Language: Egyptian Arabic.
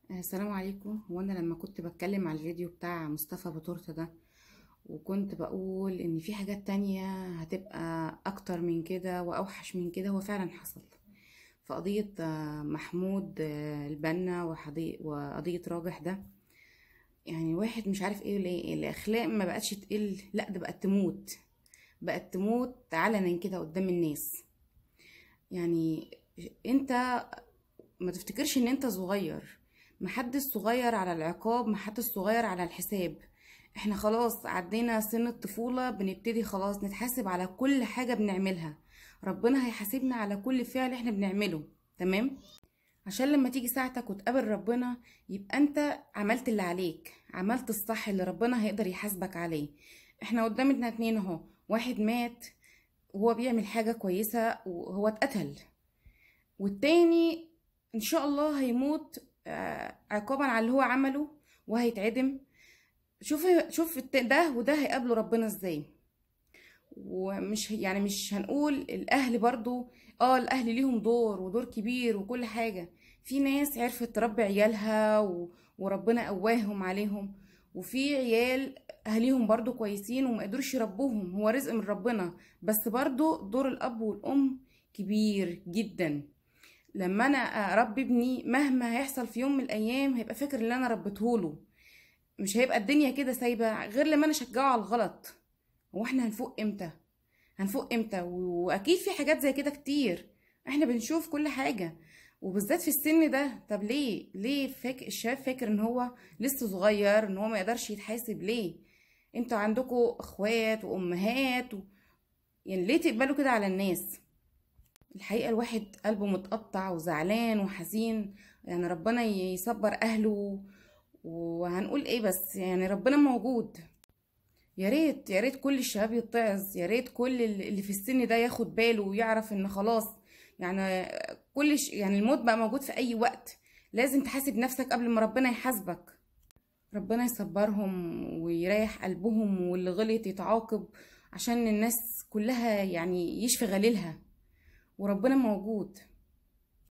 السلام عليكم هو انا لما كنت بتكلم على الفيديو بتاع مصطفى بطورته ده وكنت بقول ان في حاجات تانية هتبقى اكتر من كده واوحش من كده هو فعلا حصل في قضية آه، محمود آه، البنا وحضي- وقضية راجح ده يعني واحد مش عارف ايه ليه الاخلاق ما بقتش تقل لا ده بقت تموت بقت تموت علنا كده قدام الناس يعني انت ما تفتكرش ان انت صغير محدش صغير على العقاب محدش صغير على الحساب احنا خلاص عدينا سن الطفولة بنبتدي خلاص نتحاسب على كل حاجة بنعملها ربنا هيحاسبنا على كل فعل احنا بنعمله تمام عشان لما تيجي ساعتك وتقابل ربنا يبقى انت عملت اللي عليك عملت الصح اللي ربنا هيقدر يحاسبك عليه احنا قدامنا اتنين اهو واحد مات وهو بيعمل حاجة كويسة وهو اتقتل والتاني ان شاء الله هيموت آه، عقابا على اللي هو عمله وهيتعدم شوف شوف الت- ده وده هيقابلوا ربنا ازاي ومش يعني مش هنقول الاهل برضو اه الاهل ليهم دور ودور كبير وكل حاجة في ناس عرفت تربي عيالها و... وربنا قواهم عليهم وفي عيال اهليهم برضو كويسين وما قدروش يربوهم هو رزق من ربنا بس برضو دور الاب والام كبير جدا لما انا اربي ابني مهما هيحصل في يوم من الايام هيبقى فاكر اللي انا ربيتهوله مش هيبقى الدنيا كده سايبه غير لما انا اشجعه على الغلط هو احنا هنفوق امتى هنفوق امتى واكيد في حاجات زي كده كتير احنا بنشوف كل حاجه وبالذات في السن ده طب ليه ليه فاك... الشباب فاكر ان هو لسه صغير ان هو ما يقدرش يتحاسب ليه انتوا عندكوا اخوات وامهات و... يعني ليه تقبلوا كده على الناس الحقيقة الواحد قلبه متقطع وزعلان وحزين يعني ربنا يصبر أهله وهنقول إيه بس يعني ربنا موجود يا ريت يا ريت كل الشباب يتعظ يا ريت كل اللي في السن ده ياخد باله ويعرف إن خلاص يعني كل ش... يعني الموت بقى موجود في أي وقت لازم تحاسب نفسك قبل ما ربنا يحاسبك ربنا يصبرهم ويريح قلبهم واللي غلط يتعاقب عشان الناس كلها يعني يشفي غليلها وربنا موجود